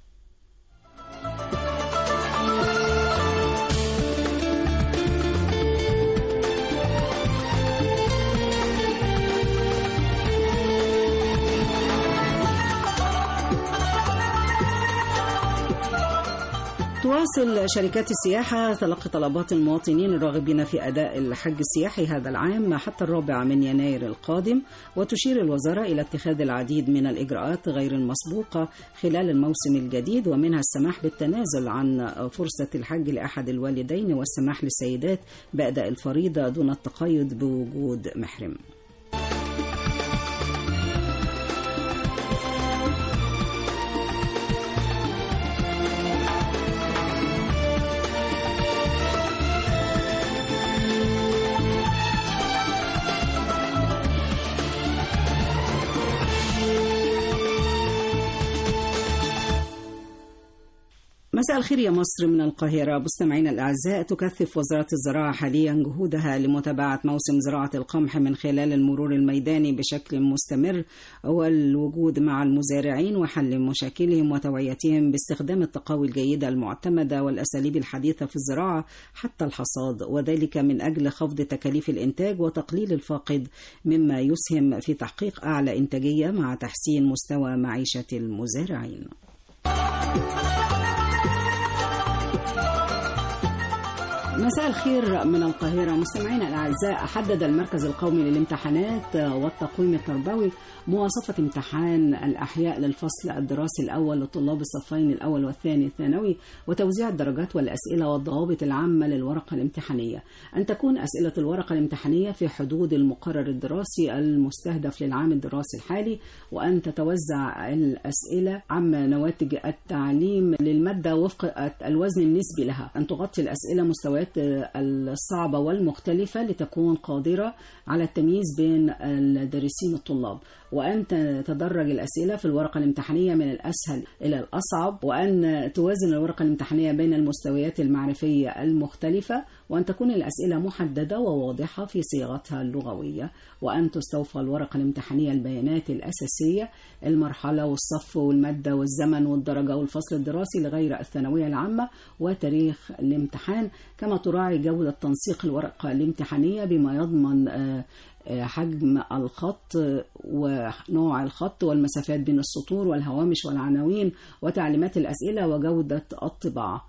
تواصل شركات السياحة تلقي طلبات المواطنين الراغبين في أداء الحج السياحي هذا العام حتى الرابع من يناير القادم وتشير الوزارة إلى اتخاذ العديد من الإجراءات غير المسبوقة خلال الموسم الجديد ومنها السماح بالتنازل عن فرصة الحج لأحد الوالدين والسماح للسيدات بأداء الفريضة دون التقيد بوجود محرم مساء الخير يا مصر من القاهرة مستمعينا الأعزاء تكثف وزارة الزراعة حاليا جهودها لمتابعة موسم زراعة القمح من خلال المرور الميداني بشكل مستمر والوجود مع المزارعين وحل مشاكلهم وتوعيتهم باستخدام التقاوي الجيدة المعتمدة والأساليب الحديثة في الزراعة حتى الحصاد وذلك من أجل خفض تكاليف الإنتاج وتقليل الفاقد مما يسهم في تحقيق أعلى إنتاجية مع تحسين مستوى معيشة المزارعين. مساء الخير من القاهرة مستمعينا الأعزاء حدد المركز القومي للامتحانات والتقويم التربوي مواصفة امتحان الأحياء للفصل الدراسي الأول لطلاب الصفين الأول والثاني الثانوي وتوزيع الدرجات والأسئلة والضوابط العامة للورقة الامتحانية أن تكون أسئلة الورقة الامتحانية في حدود المقرر الدراسي المستهدف للعام الدراسي الحالي وأن تتوزع الأسئلة عما نواتج التعليم للمادة وفق الوزن النسبي لها أن تغطي الأسئلة مستويات الصعبة والمختلفة لتكون قادرة على التمييز بين الدارسين الطلاب وأن تتدرج الأسئلة في الورقة الامتحانية من الأسهل إلى الأصعب وأن توازن الورقة الامتحانية بين المستويات المعرفية المختلفة وأن تكون الأسئلة محددة وواضحة في صيغتها اللغوية وأن تستوفى الورقة الامتحانية البيانات الأساسية المرحلة والصف والمادة والزمن والدرجة والفصل الدراسي لغير الثانوية العامة وتاريخ الامتحان كما تراعي جودة تنسيق الورقة الامتحانية بما يضمن حجم الخط ونوع الخط والمسافات بين السطور والهوامش والعناوين وتعليمات الأسئلة وجودة الطباعة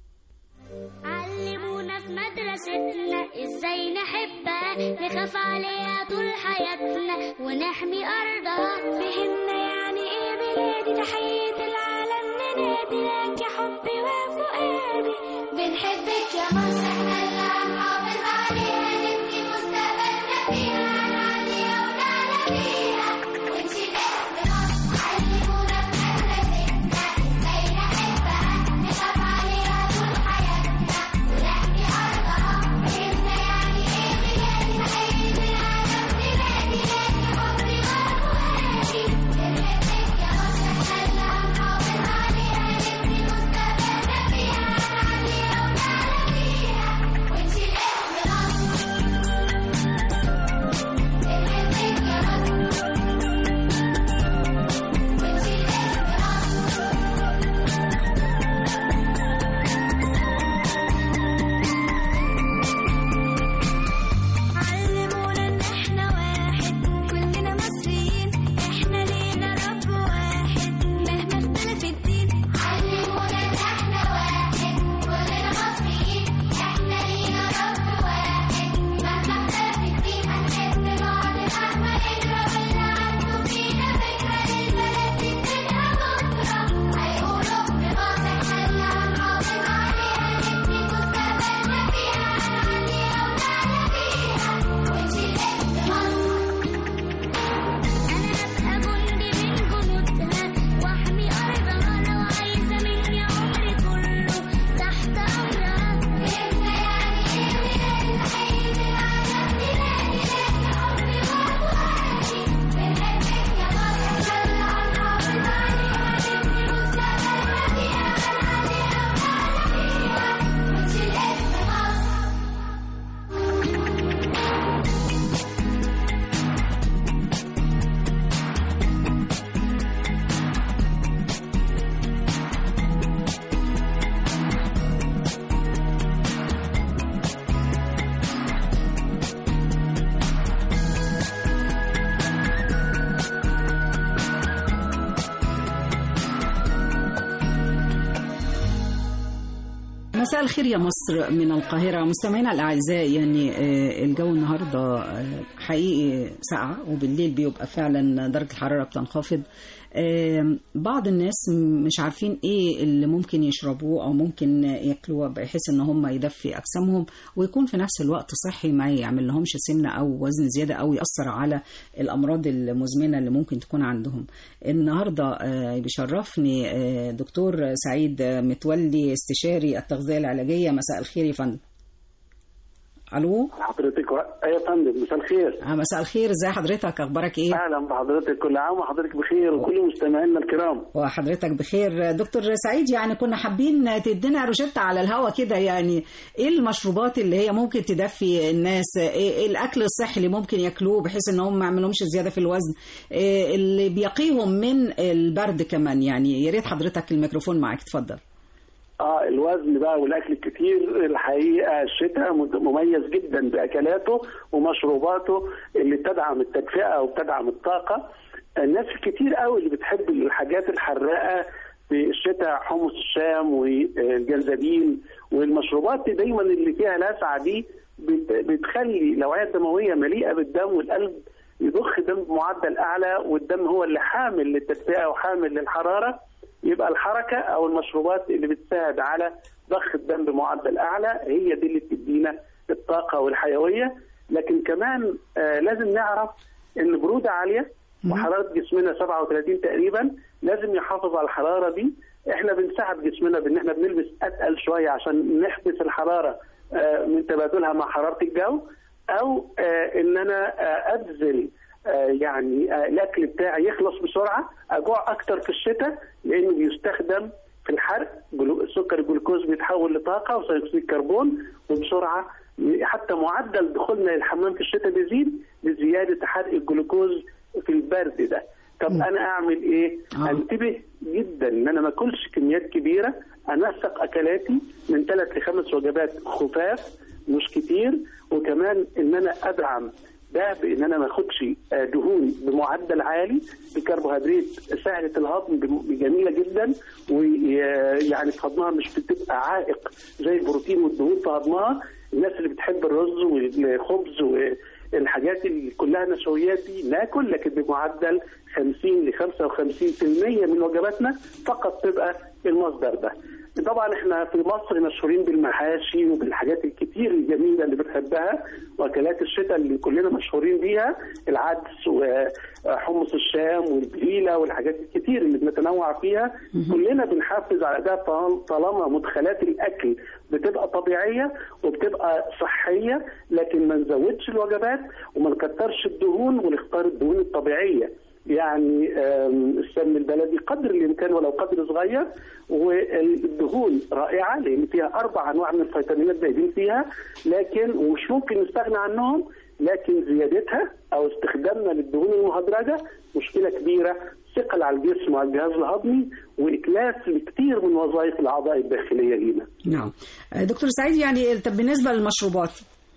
علمونا في مدرستنا ازاي نحبها نخاف عليها طول حياتنا ونحمي ارضها فهمنا يعني ايه بلادي تحية العالم ننادي لك يا حبي وفؤادي بنحبك يا مصر احنا اللي هنحافظ عليها نبني مستقبلنا فيها هنعليها ونعلى بيها ونشيل اسم مصر علمونا في مدرستنا ازاي نحبها نخاف عليها طول حياتنا ونحمي ارضها فهمنا يعني ايه بلادي تحية العالم ننادي لك يا حبي وفؤادي بنحبك يا مصر احنا اللي هنحافظ عليها نبني مستقبلنا فيها هنعليها ونعلى بيها مساء الخير يا مصر من القاهرة مستمعينا الأعزاء يعني آه، الجو النهاردة آه، حقيقي ساقعة وبالليل بيبقى فعلا درجة الحرارة بتنخفض آه، بعض الناس مش عارفين ايه اللي ممكن يشربوه او ممكن ياكلوه بحيث ان هم يدفي اجسامهم ويكون في نفس الوقت صحي ما يعمل لهمش سمنه او وزن زياده او ياثر على الامراض المزمنه اللي ممكن تكون عندهم النهارده آه، بيشرفني آه، دكتور سعيد متولي استشاري التغذيه العلاجيه مساء الخير يا فندم الو حضرتك و... ايوه يا فندم مساء الخير آه، مساء الخير ازي حضرتك اخبارك ايه اهلا بحضرتك كل عام وحضرتك بخير وكل مستمعينا الكرام وحضرتك بخير دكتور سعيد يعني كنا حابين تدينا روشتة على الهوا كده يعني ايه المشروبات اللي هي ممكن تدفي الناس ايه إيه الاكل الصحي اللي ممكن ياكلوه بحيث ان هم ما يعملهمش زياده في الوزن إيه اللي بيقيهم من البرد كمان يعني يا ريت حضرتك الميكروفون معاك اتفضل اه الوزن بقى والاكل الكتير الحقيقه الشتاء مت- مميز جدا باكلاته ومشروباته اللي بتدعم التدفئه وبتدعم الطاقه الناس الكتير قوي اللي بتحب الحاجات الحراقه في الشتاء حمص الشام والجنزبيل والمشروبات دي دايما اللي فيها لسعه دي بت- بتخلي الاوعيه الدمويه مليئه بالدم والقلب يضخ دم بمعدل اعلى والدم هو اللي حامل للتدفئه وحامل للحراره يبقى الحركه او المشروبات اللي بتساعد على ضخ الدم بمعدل اعلى هي دي اللي بتدينا الطاقه والحيويه لكن كمان آه لازم نعرف ان بروده عاليه وحراره جسمنا 37 تقريبا لازم يحافظ على الحراره دي احنا بنساعد جسمنا بان احنا بنلبس اتقل شويه عشان نحبس الحراره آه من تبادلها مع حراره الجو او آه ان انا آه ابذل آه، يعني آه، الاكل بتاعي يخلص بسرعه اجوع اكتر في الشتاء لانه بيستخدم في الحرق جلو- سكر الجلوكوز بيتحول لطاقه وثاني اكسيد الكربون وبسرعه حتى معدل دخولنا للحمام في الشتاء بيزيد بزياده حرق الجلوكوز في البرد ده طب انا اعمل ايه؟ انتبه جدا ان انا ما اكلش كميات كبيره انسق اكلاتي من ثلاث لخمس وجبات خفاف مش كتير وكمان ان انا ادعم ده بان انا ما اخدش آه، دهون بمعدل عالي الكربوهيدرات سهله الهضم بم- جميله جدا ويعني في هضمها مش بتبقى عائق زي البروتين والدهون في هضمها الناس اللي بتحب الرز والخبز والحاجات اللي كلها نشويات دي ناكل لكن بمعدل 50 ل 55% من وجباتنا فقط تبقى المصدر ده طبعا احنا في مصر مشهورين بالمحاشي وبالحاجات الكتير الجميله اللي بنحبها واكلات الشتاء اللي كلنا مشهورين بيها العدس وحمص الشام والبليله والحاجات الكتير اللي بنتنوع فيها كلنا بنحافظ على ده طال- طالما مدخلات الاكل بتبقى طبيعيه وبتبقى صحيه لكن ما نزودش الوجبات وما نكترش الدهون ونختار الدهون الطبيعيه يعني آم، السمن البلدي قدر الامكان ولو قدر صغير والدهون رائعه لان فيها اربع انواع من الفيتامينات زايدين فيها لكن ومش ممكن نستغنى عنهم لكن زيادتها او استخدامنا للدهون المهدرجه مشكله كبيره ثقل على الجسم وعلى الجهاز الهضمي واتلاف لكثير من وظائف الاعضاء الداخليه لينا. نعم آه، دكتور سعيد يعني طب بالنسبه للمشروبات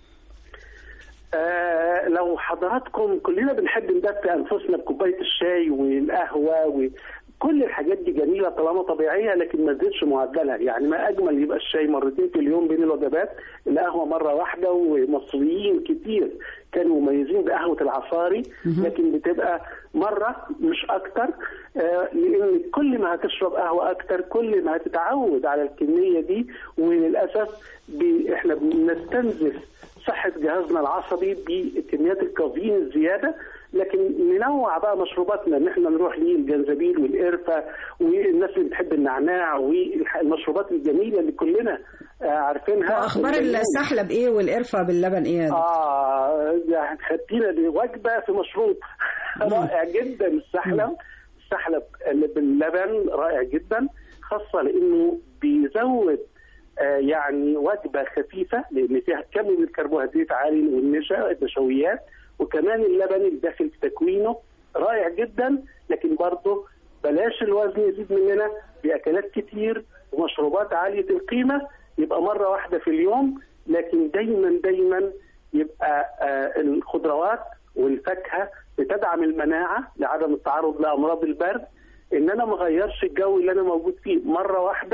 آه لو حضراتكم كلنا بنحب ندفي انفسنا بكوبايه الشاي والقهوه وكل الحاجات دي جميله طالما طبيعيه لكن ما تزيدش معدلها يعني ما اجمل يبقى الشاي مرتين في اليوم بين الوجبات القهوه مره واحده ومصريين كتير كانوا مميزين بقهوه العصاري لكن بتبقى مره مش اكتر آه لان كل ما هتشرب قهوه اكتر كل ما هتتعود على الكميه دي وللاسف بي- احنا بنستنزف صحة جهازنا العصبي بكميات الكافيين الزيادة لكن ننوع بقى مشروباتنا ان احنا نروح للجنزبيل والقرفة والناس اللي بتحب النعناع والمشروبات الجميلة اللي كلنا آه، عارفينها واخبار السحلب ايه والقرفه باللبن ايه يا دكتور؟ اه يعني خدتينا دي وجبة في مشروب رائع جدا السحلب السحلب اللي باللبن رائع جدا خاصة لانه بيزود آه، يعني وجبه خفيفه لان فيها كم من الكربوهيدرات عالي والنشا النشويات وكمان اللبن اللي داخل في تكوينه رائع جدا لكن برضه بلاش الوزن يزيد مننا باكلات كتير ومشروبات عاليه القيمه يبقى مره واحده في اليوم لكن دايما دايما يبقى آه الخضروات والفاكهه بتدعم المناعه لعدم التعرض لامراض البرد ان انا ما اغيرش الجو اللي انا موجود فيه مره واحده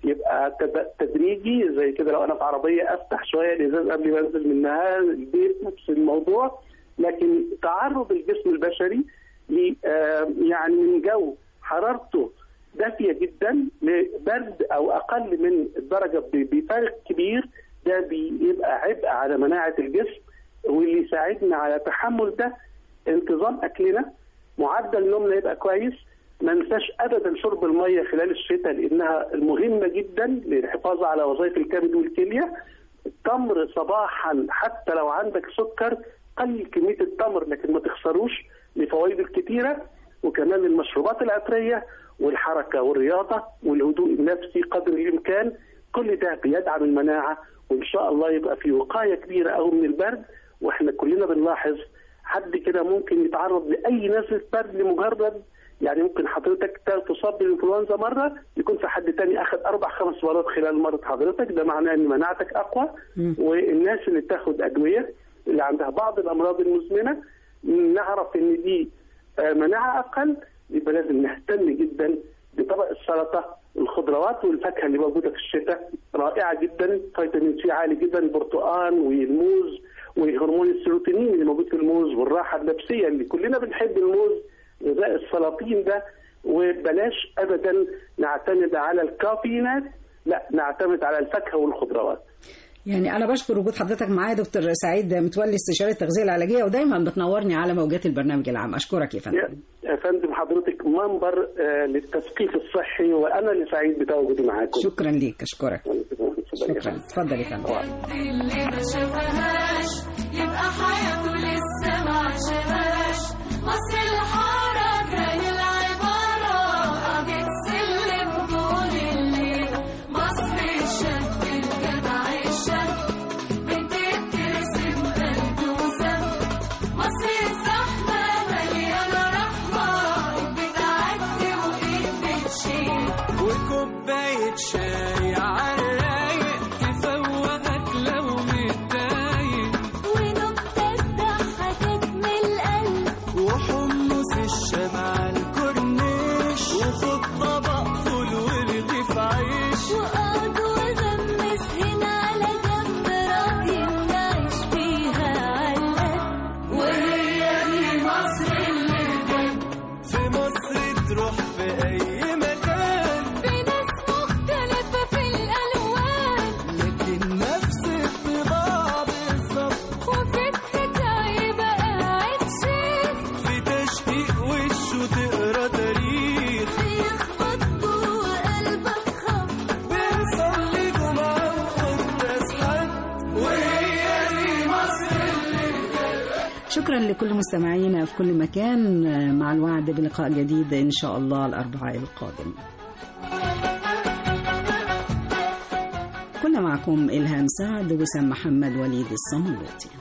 يبقى تد- تدريجي زي كده لو انا في عربيه افتح شويه الازاز قبل ما انزل منها البيت نفس الموضوع لكن تعرض الجسم البشري ل آه، يعني من جو حرارته دافيه جدا لبرد او اقل من الدرجه ب- بفارق كبير ده بيبقى عبء على مناعه الجسم واللي يساعدنا على تحمل ده انتظام اكلنا معدل نومنا يبقى كويس ما ننساش ابدا شرب الميه خلال الشتاء لانها مهمه جدا للحفاظ على وظائف الكبد والكليه التمر صباحا حتى لو عندك سكر قلل كميه التمر لكن ما تخسروش لفوائده الكتيره وكمان المشروبات العطريه والحركه والرياضه والهدوء النفسي قدر الامكان كل ده بيدعم المناعه وان شاء الله يبقى في وقايه كبيره قوي من البرد واحنا كلنا بنلاحظ حد كده ممكن يتعرض لاي نزله برد لمجرد يعني ممكن حضرتك تصاب بالانفلونزا مره يكون في حد تاني اخذ اربع خمس مرات خلال مرض حضرتك ده معناه ان مناعتك اقوى والناس اللي بتاخد ادويه اللي عندها بعض الامراض المزمنه نعرف ان دي آه، مناعه اقل يبقى لازم نهتم جدا بطبق السلطه الخضروات والفاكهه اللي موجوده في الشتاء رائعه جدا فيتامين سي عالي جدا البرتقال والموز وهرمون السيروتونين اللي موجود في الموز والراحه النفسيه اللي كلنا بنحب الموز غذاء السلاطين ده وبلاش ابدا نعتمد على الكافيينات لا نعتمد على الفاكهه والخضروات يعني أنا بشكر وجود حضرتك معايا دكتور سعيد متولي استشاري التغذية العلاجية ودايما بتنورني على موجات البرنامج العام أشكرك يا فندم يا يا فندم حضرتك منبر آه، للتثقيف الصحي وانا اللي سعيد بتواجدي معاكم شكرا ليك أشكرك شكرا اتفضل يا فندم اللي ما شافهاش يبقى حياته لسه ما عاشهاش مصر الحارة كان العبارة قضية سلم طول الليل مصر الشاب الجدع الشاب بنت بترسم قلب وسم مصر الزحمة مليانة رحمة بتعدي وإيد بتشيل وكوباية شاي عالرايق تفوقك لو متضايق ونكتة ضحكت من القلب وحمص الشمع على الكورنيش وخد طبق فول ورغيف عيش وقعد وغمس هنا على جنب راضي نعيش فيها علقة وهي دي مصر اللي بجد في مصر تروح في أي مكان في ناس مختلفة في الألوان لكن نفس الطباع بالظبط وفي الحكاية بقى قاعد شيخ في تشقيق وشه تقرا تاريخ بيخبط جوه قلبك خبط بنصلي جمعة وقداس حد وهي دي مصر شكرا لكل مستمعينا في كل مكان آه، مع الوعد بلقاء جديد إن شاء الله الأربعاء القادم كنا معكم إلهام سعد وسام محمد وليد الصملوطي